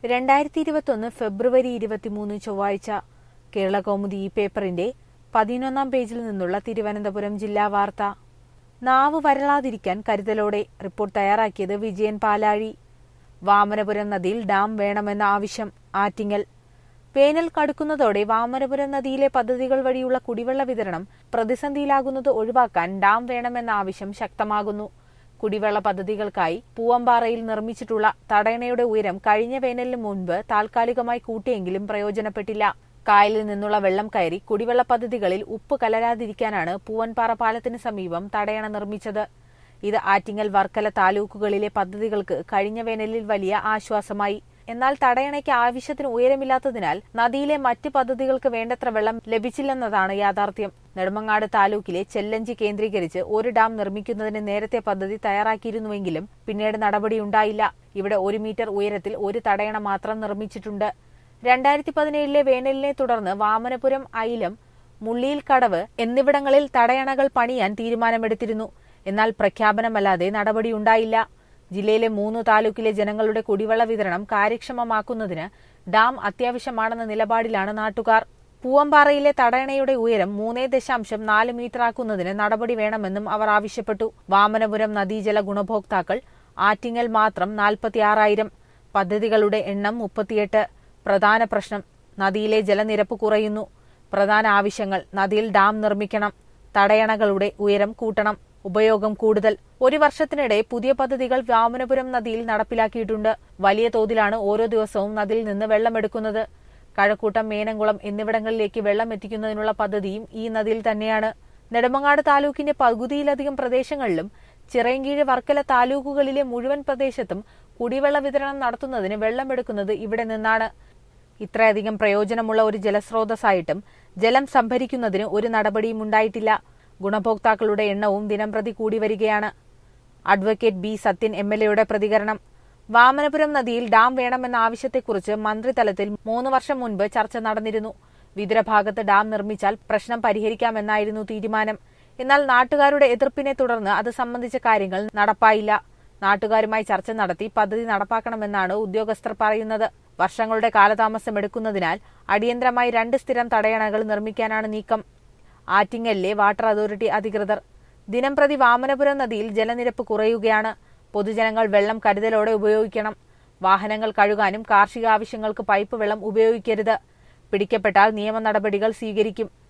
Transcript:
രണ്ടായിരത്തി ഇരുപത്തൊന്ന് ഫെബ്രുവരി ഇരുപത്തിമൂന്ന് ചൊവ്വാഴ്ച കേരള കൗമുദി ഈ പേപ്പറിന്റെ പതിനൊന്നാം പേജിൽ നിന്നുള്ള തിരുവനന്തപുരം ജില്ലാ വാർത്ത നാവ് വരളാതിരിക്കാൻ കരുതലോടെ റിപ്പോർട്ട് തയ്യാറാക്കിയത് വിജയൻ പാലാഴി വാമനപുരം നദിയിൽ ഡാം വേണമെന്ന ആവശ്യം ആറ്റിങ്ങൽ വേനൽ കടുക്കുന്നതോടെ വാമനപുരം നദിയിലെ പദ്ധതികൾ വഴിയുള്ള കുടിവെള്ള വിതരണം പ്രതിസന്ധിയിലാകുന്നത് ഒഴിവാക്കാൻ ഡാം വേണമെന്ന ആവശ്യം ശക്തമാകുന്നു കുടിവെള്ള പദ്ധതികൾക്കായി പൂവമ്പാറയിൽ നിർമ്മിച്ചിട്ടുള്ള തടയണയുടെ ഉയരം കഴിഞ്ഞ വേനലിന് മുൻപ് താൽക്കാലികമായി കൂട്ടിയെങ്കിലും പ്രയോജനപ്പെട്ടില്ല കായലിൽ നിന്നുള്ള വെള്ളം കയറി കുടിവെള്ള പദ്ധതികളിൽ ഉപ്പ് കലരാതിരിക്കാനാണ് പൂവൻപാറ പാലത്തിന് സമീപം തടയണ നിർമ്മിച്ചത് ഇത് ആറ്റിങ്ങൽ വർക്കല താലൂക്കുകളിലെ പദ്ധതികൾക്ക് കഴിഞ്ഞ വേനലിൽ വലിയ ആശ്വാസമായി എന്നാൽ തടയണയ്ക്ക് ആവശ്യത്തിന് ഉയരമില്ലാത്തതിനാൽ നദിയിലെ മറ്റ് പദ്ധതികൾക്ക് വേണ്ടത്ര വെള്ളം ലഭിച്ചില്ലെന്നതാണ് യാഥാർത്ഥ്യം നെടുമങ്ങാട് താലൂക്കിലെ ചെല്ലഞ്ചി കേന്ദ്രീകരിച്ച് ഒരു ഡാം നിർമ്മിക്കുന്നതിന് നേരത്തെ പദ്ധതി തയ്യാറാക്കിയിരുന്നുവെങ്കിലും പിന്നീട് നടപടിയുണ്ടായില്ല ഇവിടെ ഒരു മീറ്റർ ഉയരത്തിൽ ഒരു തടയണ മാത്രം നിർമ്മിച്ചിട്ടുണ്ട് രണ്ടായിരത്തി പതിനേഴിലെ വേനലിനെ തുടർന്ന് വാമനപുരം ഐലം മുള്ളിയിൽ കടവ് എന്നിവിടങ്ങളിൽ തടയണകൾ പണിയാൻ തീരുമാനമെടുത്തിരുന്നു എന്നാൽ പ്രഖ്യാപനമല്ലാതെ നടപടിയുണ്ടായില്ല ജില്ലയിലെ മൂന്ന് താലൂക്കിലെ ജനങ്ങളുടെ കുടിവെള്ള വിതരണം കാര്യക്ഷമമാക്കുന്നതിന് ഡാം അത്യാവശ്യമാണെന്ന നിലപാടിലാണ് നാട്ടുകാർ പൂവമ്പാറയിലെ തടയണയുടെ ഉയരം മൂന്നേ ദശാംശം നാല് മീറ്ററാക്കുന്നതിന് നടപടി വേണമെന്നും അവർ ആവശ്യപ്പെട്ടു വാമനപുരം നദീജല ഗുണഭോക്താക്കൾ ആറ്റിങ്ങൽ മാത്രം നാൽപ്പത്തിയാറായിരം പദ്ധതികളുടെ എണ്ണം മുപ്പത്തിയെട്ട് പ്രധാന പ്രശ്നം നദിയിലെ ജലനിരപ്പ് കുറയുന്നു പ്രധാന ആവശ്യങ്ങൾ നദിയിൽ ഡാം നിർമ്മിക്കണം തടയണകളുടെ ഉയരം കൂട്ടണം ഉപയോഗം കൂടുതൽ ഒരു വർഷത്തിനിടെ പുതിയ പദ്ധതികൾ വാമനപുരം നദിയിൽ നടപ്പിലാക്കിയിട്ടുണ്ട് വലിയ തോതിലാണ് ഓരോ ദിവസവും നദിയിൽ നിന്ന് വെള്ളമെടുക്കുന്നത് കഴക്കൂട്ടം മേനംകുളം എന്നിവിടങ്ങളിലേക്ക് വെള്ളം എത്തിക്കുന്നതിനുള്ള പദ്ധതിയും ഈ നദിയിൽ തന്നെയാണ് നെടുമങ്ങാട് താലൂക്കിന്റെ പകുതിയിലധികം പ്രദേശങ്ങളിലും ചിറയൻകീഴ് വർക്കല താലൂക്കുകളിലെ മുഴുവൻ പ്രദേശത്തും കുടിവെള്ള വിതരണം നടത്തുന്നതിന് വെള്ളമെടുക്കുന്നത് ഇവിടെ നിന്നാണ് ഇത്രയധികം പ്രയോജനമുള്ള ഒരു ജലസ്രോതസ്സായിട്ടും ജലം സംഭരിക്കുന്നതിന് ഒരു നടപടിയും ഉണ്ടായിട്ടില്ല ഗുണഭോക്താക്കളുടെ എണ്ണവും ദിനംപ്രതി കൂടി വരികയാണ് advocate B Sathyan M L എയുടെ പ്രതികരണം വാമനപുരം നദിയിൽ ഡാം വേണമെന്ന ആവശ്യത്തെക്കുറിച്ച് മന്ത്രിതലത്തിൽ മൂന്ന് വർഷം മുൻപ് ചർച്ച നടന്നിരുന്നു വിതുരഭാഗത്ത് ഡാം നിർമ്മിച്ചാൽ പ്രശ്നം പരിഹരിക്കാമെന്നായിരുന്നു തീരുമാനം എന്നാൽ നാട്ടുകാരുടെ എതിർപ്പിനെ തുടർന്ന് അത് സംബന്ധിച്ച കാര്യങ്ങൾ നടപ്പായില്ല നാട്ടുകാരുമായി ചർച്ച നടത്തി പദ്ധതി നടപ്പാക്കണമെന്നാണ് ഉദ്യോഗസ്ഥർ പറയുന്നത് വർഷങ്ങളുടെ കാലതാമസം എടുക്കുന്നതിനാൽ അടിയന്തരമായി രണ്ട് സ്ഥിരം തടയണകൾ നിർമ്മിക്കാനാണ് നീക്കം ആറ്റിങ്ങലിലെ വാട്ടർ അതോറിറ്റി അധികൃതർ ദിനംപ്രതി വാമനപുരം നദിയിൽ ജലനിരപ്പ് കുറയുകയാണ് പൊതുജനങ്ങൾ വെള്ളം കരുതലോടെ ഉപയോഗിക്കണം വാഹനങ്ങൾ കഴുകാനും കാർഷിക ആവശ്യങ്ങൾക്ക് പൈപ്പ് വെള്ളം ഉപയോഗിക്കരുത് പിടിക്കപ്പെട്ടാൽ നിയമ നടപടികൾ സ്വീകരിക്കും